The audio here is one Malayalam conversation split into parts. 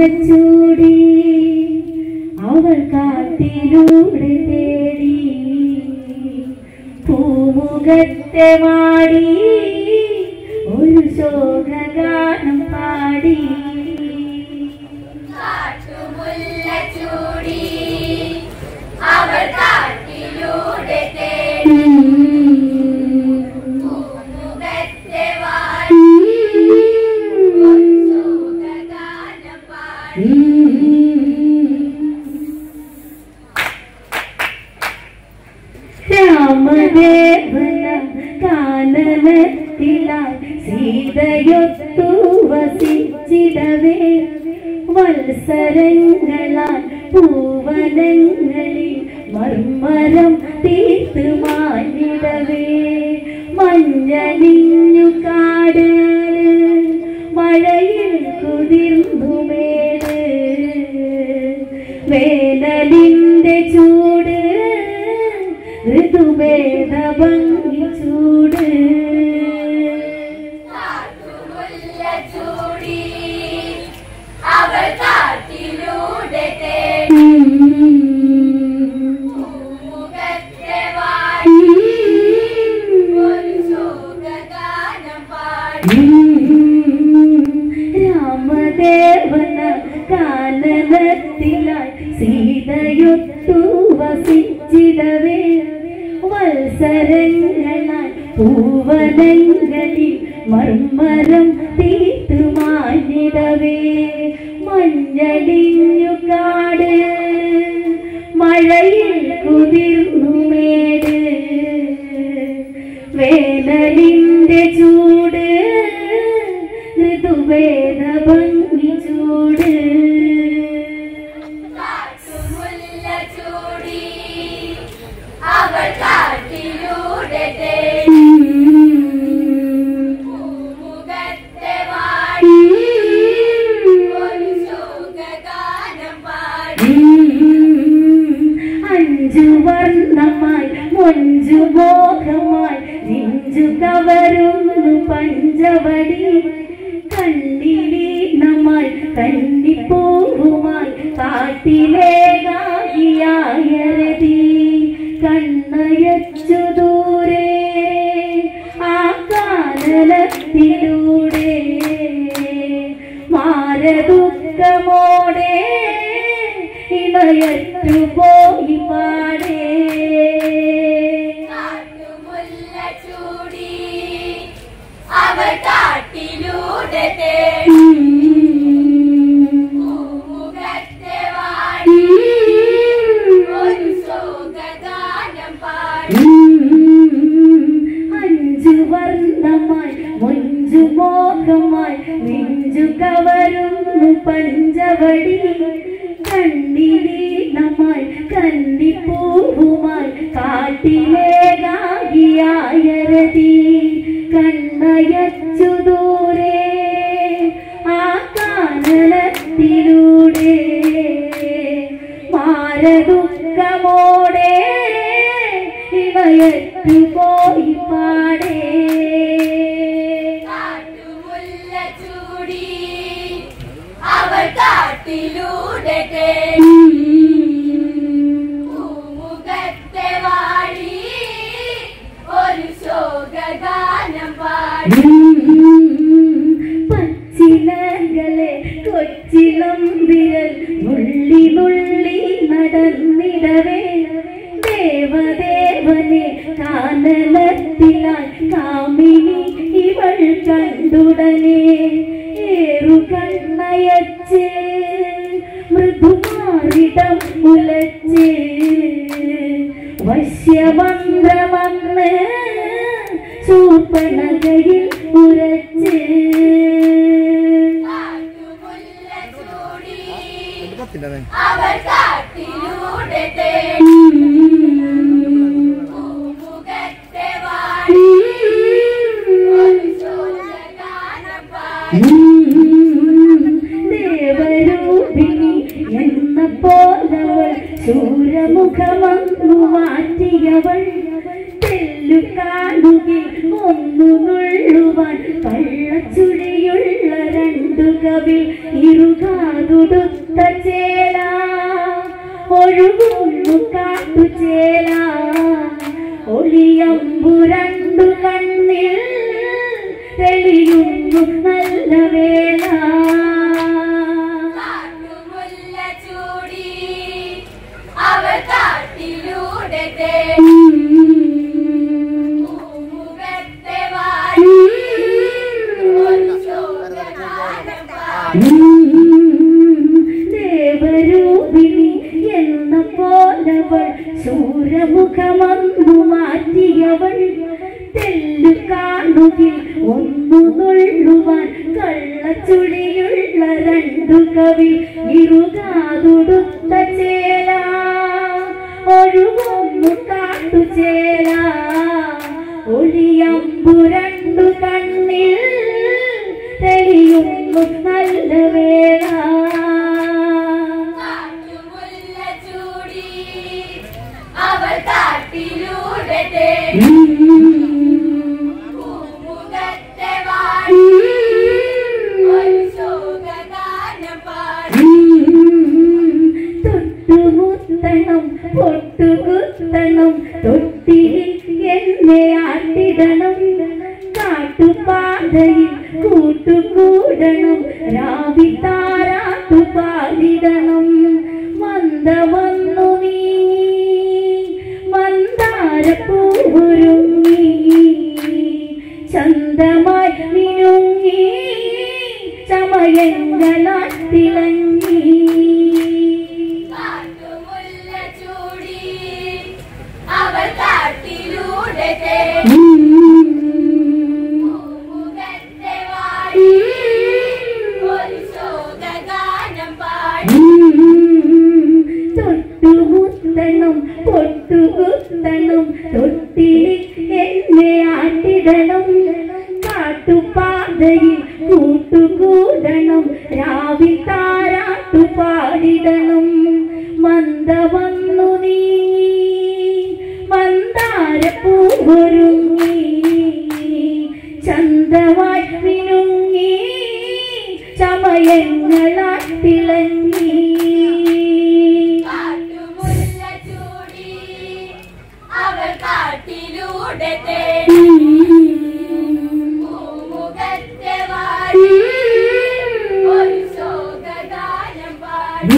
മുല്ലച്ചൂടി അവൾ കാട്ടിലൂടെ തേടി പൂമുഖത്തെ മാടി ഒരു ശോകഗാനം പാടി കാട്ടുമുല്ലച്ചൂടി അവൾ കാട്ടിലൂടെ തേടി പൂമുഖത്തെ വാടി ശോകഗാനം പാടി രാമദേവന കാനനത്തിലായി സീതയൊത്തു വസിച്ചിടവേ വത്സരങ്ങളാൽ പൂവനങ്ങളിൽ മർമരം തീർത്ത് മാഞ്ഞിടവേ മഞ്ഞണിഞ്ഞു കാട് മഴയിൽ കുതിർന്നു മേട് വേനലിന്റെ ചൂട് ഋതുഭേദ ഭംഗി ചൂട് കാട്ടുമുല്ലച്ചൂടി അവൾ കാട്ടിലൂടെ തേടി പൂമുഖത്തെ വാടി ഒരു ശോകഗാനം പാടി രാമദേവന കാനനത്തിലായി സീതയൊത്തു വസിച്ചിടവേ വത്സരങ്ങളായി പൂവനങ്ങളിൽ മർമരം തീർത്തു മാഞ്ഞിടവേ മഞ്ഞളിഞ്ഞു കാട് മഴയിൽ കുതിർന്നു മേട് വേനലിന്റെ ചൂട് ഋതുവേദ ഭംഗി ചൂട് കാട്ടുമുല്ലച്ചൂടി അവൾ കാട്ടിലൂടെ തേടി പൂമുഖത്തെ വാടി ഒരു ശോകഗാനം പാടി അഞ്ചു വർണ്ണമായി മൊഞ്ചു മോഹമായി നെഞ്ചു കവരുന്നു പഞ്ചവടി കണ്ണിലീനമായി കന്നിപ്പൂവുമായി കാട്ടിലേകാകിയായരതി കണ്ണയച്ചു ദൂരെ ആ കാനനത്തിലൂടെ മാരദുഃഖമോടെ ഇണയറ്റു പോയി പാടേ കാട്ടുമുല്ലച്ചൂടി അവൾ കാട്ടിലൂടെ തേടി പൂമുഖത്തെ വാടി ഒരു ശോകഗാനം പാടി അഞ്ചു വർണ്ണമായി മൊഞ്ചു മോഹമായി നെഞ്ചു കവരുന്നു പഞ്ചവടി കണ്ണിലീനമായി കന്നിപ്പൂവുമായി കാട്ടിലേകാകിയായരതി കണ്ണയച്ചു ദൂരെ ആ കാനനത്തിലൂടെ മാരദുഃഖമോടെ ഇവയറ്റു പോയി പാടേ കാട്ടുമുല്ലച്ചൂടി അവൾ കാട്ടിലൂടെ തേടി പൂമുഖത്തെ വാടി ഒരു ശോകഗാനം പാടി പച്ചിലകളെ കൊച്ചിലം വിരൽ നുള്ളി നുള്ളി നടന്നിടവേ ദേവദേവനെ കാനനത്തിലായി കാമിനി ഇവൾ കണ്ടുടനെ ഏറു കണ്ണയച്ച് മൃദുമാറിടം ഉലച്ച് വശ്യമന്ത്രമന്ന് ചൂപ്പണകയിൽ ഉരച്ച് കാട്ടുമുല്ലച്ചൂടി അവൾ കാട്ടിലൂടെ തേടി പൂമുഖത്തെ വാടി ഒരു ശോകഗാനം പാടി ദേവരൂപിണി എന്ന പോലവൾ ശൂരമുഖമന്നു മാറ്റിയവൾ തെല്ലു കാണുകിൽ ഒന്നു നുള്ളുവാൻ കള്ളച്ചുഴിയുള്ള രണ്ടു കവിൽ ഇരുകാതുടു കവിൽ ഇറുകാതുടുത്ത ചേല ഒഴുകുന്നു കാട്ടുചേല ഒളിയമ്പു രണ്ടു കണ്ണിൽ തെളിയുന്നു നല്ല വേള കാട്ടുമുല്ല ചൂടി അവൾ കാട്ടിലൂടെ പൂമുഖത്തെ വാടി ഒരു ശോകഗാനം പാടി തൊട്ടുമുത്തണം പൊട്ടുകുത്തണം തൊട്ടിൽ എന്നെ ആട്ടിടണം കാട്ടുപാതയിൽ കൂട്ടുകൂടണം രാവി താരാട്ടു പാടിടണം മന്ദ വന്നു നീ മന്ദാരപ്പൂരുങ്ങി ചന്തമായി മിനുങ്ങി ചമയങ്ങളാൽ തിളങ്ങി കാട്ടുമുല്ല ചൂടി അവൾ കാട്ടിലൂടെ പൂമുഖത്തെ വാടി ഒരു ശോകഗാനം പാടി തൊട്ടുമുത്തണം പൊട്ടുകുത്തണം തൊട്ടിൽ എന്നെ ആട്ടിടണം കാട്ടുപാതയിൽ കൂട്ടുകൂടണം രാവിൽ താരാട്ടു പാടിടണം മന്ദ വന്നു നീ മന്ദാരപ്പൂവൊരുങ്ങി ചന്തമായി മിനുങ്ങി ചമയങ്ങളാൽ തിളങ്ങി കാട്ടുമുല്ല ചൂടി അവൾ കാട്ടിലൂടെ പൂമുഖത്തെ വാടി ഒരു ശോകഗാനം പാടി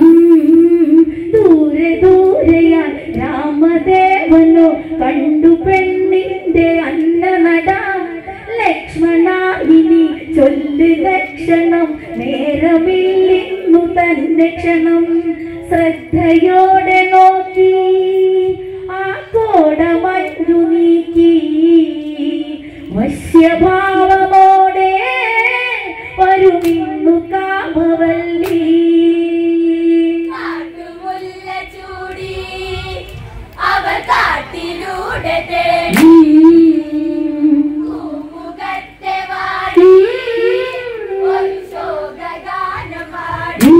ദൂരെ ദൂരെയാൽ രാമദേവനോ കണ്ടു പെണ്ണിന്റെ അന്നനട ലക്ഷ്മണായിനി ചൊല്ലു ലക്ഷണം നേരമില്ലിന്നു തന്നെ ക്ഷണം ശ്രദ്ധയോടെ നോക്കി ആ കോടമഞ്ഞു നീക്കി വശ്യഭാവമോടെ വരുമിന്നു കാമവല്ലി കാട്ടുമുല്ല ചൂടി അവൾ കാട്ടിലൂടെ പൂമുഖത്തെ വാടി ഒരു ശോകഗാനം പാടി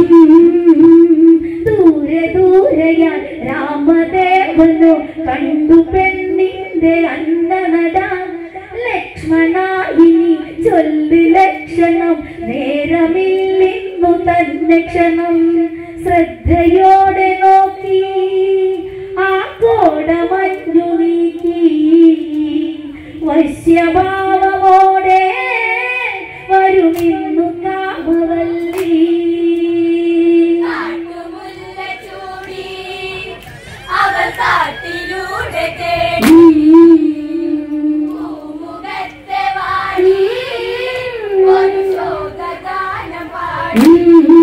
ദൂരെ ദൂരെയാൽ രാമദേവനോ കണ്ടു പെണ്ണിന്റെ അന്നനട ലക്ഷ്മണായിനി ചൊല്ലു ലക്ഷണം നേരമില്ലിന്നു തന്നെ ക്ഷണം ശ്രദ്ധയോടെ നോക്കി ആ കോടമഞ്ഞു നീക്കി വശ്യഭാവമോടെ വരുമിന്നു കാമവല്ലി കാട്ടുമുല്ല ചൂടി അവൾ കാട്ടിലൂടെ പൂമുഖത്തെ വാടി ഒരു ശോകഗാനം പാടി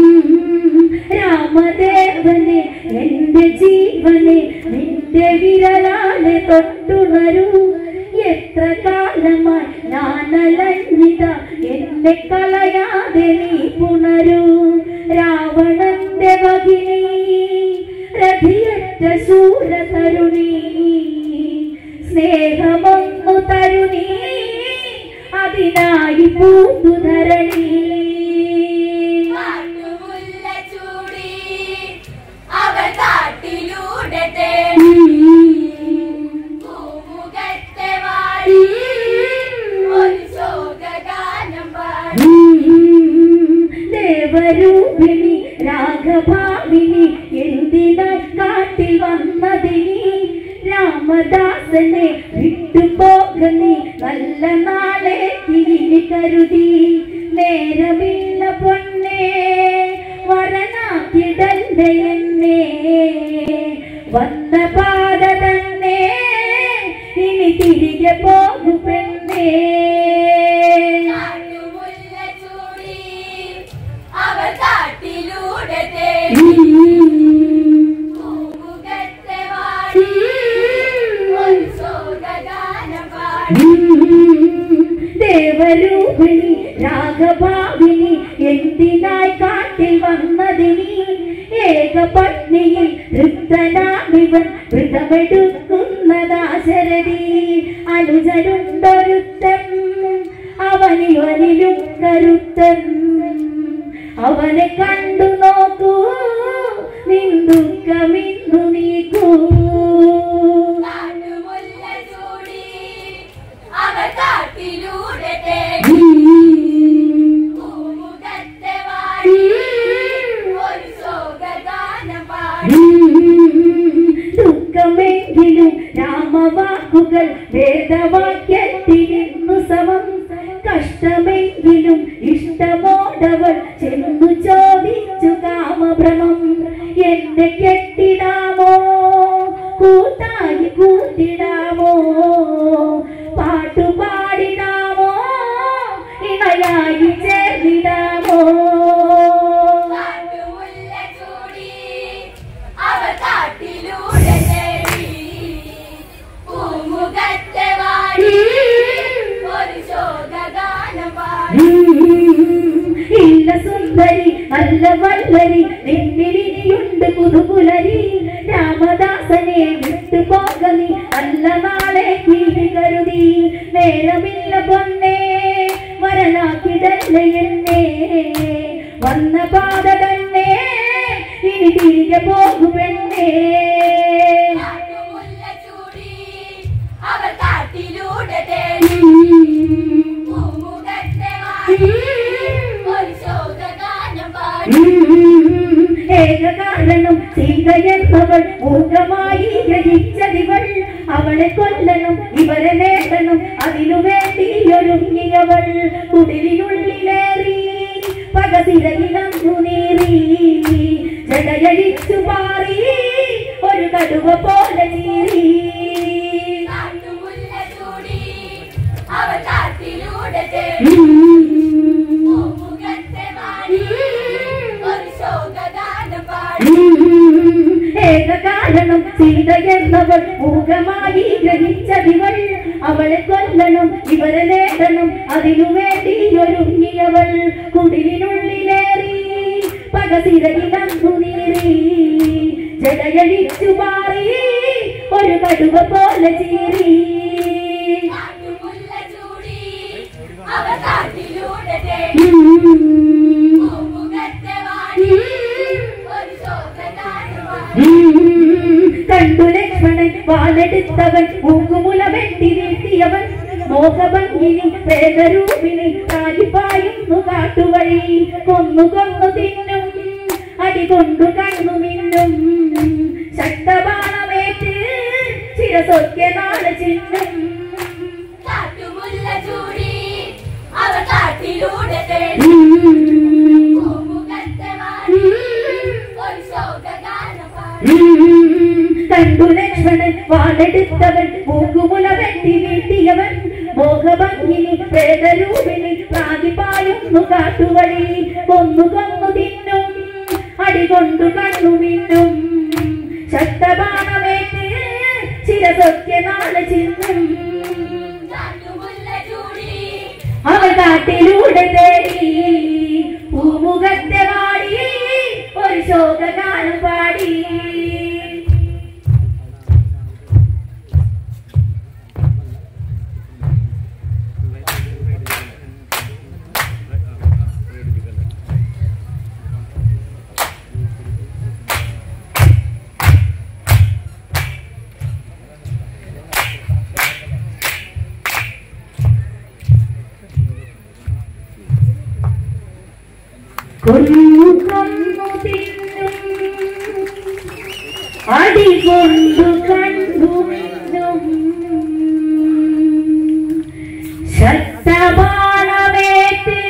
രാമദേവനെ എന്റെ ജീവനെ നിന്റെ വിരലാലെ തൊട്ടുണരൂ എത്ര കാലമായി ഞാനലഞ്ഞിത എന്നെ കളയാതെ നീ പുണരൂ രാവണന്റെ ഭഗിനി രഥിയറ്റ ശൂര തരുണി സ്നേഹമൊന്നു തരുണി അതിനായി പൂത്തു ധരണി കാട്ടുമുല്ല ചൂടി അവൾ കാട്ടിലൂടെ പൂമുഖത്തെ വാടി ഒരു ശോകഗാനം പാടി ദേവരൂപിണി രാഘഭാവിനി എന്തിനായി കാട്ടിൽ വന്നതിനി രാമദാസനെ വിട്ടുപോക നീ നല്ല നാളെ തിരിഞ്ഞു കരുതി നേരമില്ല പൊന്നേ വരനാക്കിടന്റെ എന്നെ വന്ന പാത തന്നെ ഇനി തിരികെ പോകു പെണ്ണേ കാട്ടുമുല്ല ചൂടി അവൾ കാട്ടിലൂടെ പൂമുഖത്തെ വാടി ഒരു ശോകഗാനം പാടി ദേവരൂപിണി രാഘഭാവിനി എന്തിനായി കാട്ടിൽ ദാരിണി ഏകപത്നിയിൽ തൃപ്തനാമിവൻ വ്രതമെടുക്കുന്നതാശരതി അനുജരുണ്ടൊരുത്തൻ അവനിവനിലും കരുത്തൻ അവനെ കണ്ടു നോക്കൂ നിന്ദുക്കമിന്നു നീക്കൂ കാട്ടുമുല്ല ചൂടി അവർ കാട്ടിലൂടെ തേടി പൂമുഖത്തെ വാടി ഒരു ശോകഗാനം പാടി ദുഃഖമെങ്കിലും രാമവാക്കുകൾ വേദവാക്യത്തിലിന്നു സമം കഷ്ടമെങ്കിലും ഇഷ്ടമോടവൾ ചെന്നു ചോദിച്ചു കാമഭ്രമം എന്നെ കെട്ടിടാമോ കൂട്ടായി കൂട്ടിടാമോ പാട്ടുപാടിടാമോ ഇണയായി ചേർന്നിടാമോ കാട്ടുമുല്ല ചൂടി അവർ കാട്ടിലൂടെ തേടി പൂമുഖത്തെ വാടി ഒരു ശോകഗാനം പാടി ഇല്ല സുന്ദരി നല്ല വല്ലരി നിന്നിലിനിയുണ്ട് പുതുപുലരി രാമദാസനെ വിട്ടു പോക നീ നല്ല നാളെ കീഴി കരുതി നേരമില്ല പൊന്നേ വരനാക്കിടല്ലേ എന്നെ വന്ന പാത തന്നെ ഇനി തിരികെ പോകും പെണ്ണേ കാട്ടുമുല്ല ചൂടി അവർ കാട്ടിലൂടെ തേടി പൂമുഖത്തെ വാടി ഒരു ശോകഗാനം പാടി ഏക കാരണം സീത എന്നവൾ മൂകമായി ഗ്രഹിച്ചതിവൾ അവളെ കൊല്ലണം ഇവരെ നേടണം അതിനു വേണ്ടി ഒരുങ്ങിയവൾ കുടിലിനുള്ളിലേറി പകതിരയിലന്നു നേറി ജടയടിച്ചു പാറി ഒരു കടുവ പോലെ ചീറി കാട്ടുമുല്ല ചൂടി അവർ കാട്ടിലൂടെ തേടി പൂമുഖത്തെ വാടി ഒരു ശോകഗാനം പാടി ഏക കാരണം സീത എന്നവൾ മൂകമായി ഗ്രഹിച്ചതിവൾ അവളെ കൊല്ലണം ഇവരെ നേടണം അതിനു വേണ്ടി ഒരുങ്ങിയവൾ കുടിലിനുള്ളിലേറി പകതിരകിലന്നു നീറി ജടയഴിച്ചു മാറി ഒരു കടുവ പോലെ ചീറി കാട്ടുമുല്ല ചൂടി അവർ കാട്ടിലൂടെ തേടി പൂമുഖത്തെ വാടി ഒരു ശോകഗാനം പാടി കണ്ടു ലക്ഷ്മണൻ വാലെടുത്തവൻ മൂക്കുമുല വെട്ടി വീഴ്ത്തിയവൻ മോഹഭംഗിനി പ്രേതരൂപിണി കാലിപ്പായുന്നു കാട്ടുവഴി കൊന്നു കൊന്നു തിന്നും അടി കൊണ്ടു കണ്ണു മിന്നും ശക്തബാണമേറ്റ് ചിരസൊക്കെ നാളെ ചിഹ്നം കാട്ടുമുല്ല ചൂടി അവർ കാട്ടിലൂടെ തേടി പൂമുഖത്തെ വാടി ഒരു ശോകഗാനം പാടി കണ്ടു ലക്ഷ്മണൻ വാളെടുത്തവൻ മൂക്കുമുല വെട്ടി വീട്ടിയവൻ മോഹഭംഗിനി പ്രേതരൂപിണി പ്രാതിപായുന്നു കാട്ടുവഴി കൊന്നു കൊന്നു തിന്നും അടി കൊണ്ടു കണ്ണു മിന്നും ശക്തബാണമേറ്റ് ചിരസൊക്കെ നാളെ ചിഹ്നം കാട്ടുമുല്ല ചൂടി അവൾ കാട്ടിലൂടെ തേടി പൂമുഖത്തെ വാടി ഒരു ശോകഗാനം പാടി കൊന്നു കൊന്നു തിന്നും അടി കൊണ്ടു കണ്ടു മിന്നും ശക്തബാണമേറ്റ്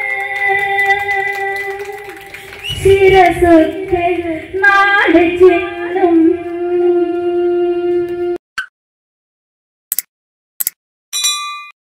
ശിരസൊക്കെ നാളെ ചിഹ്നം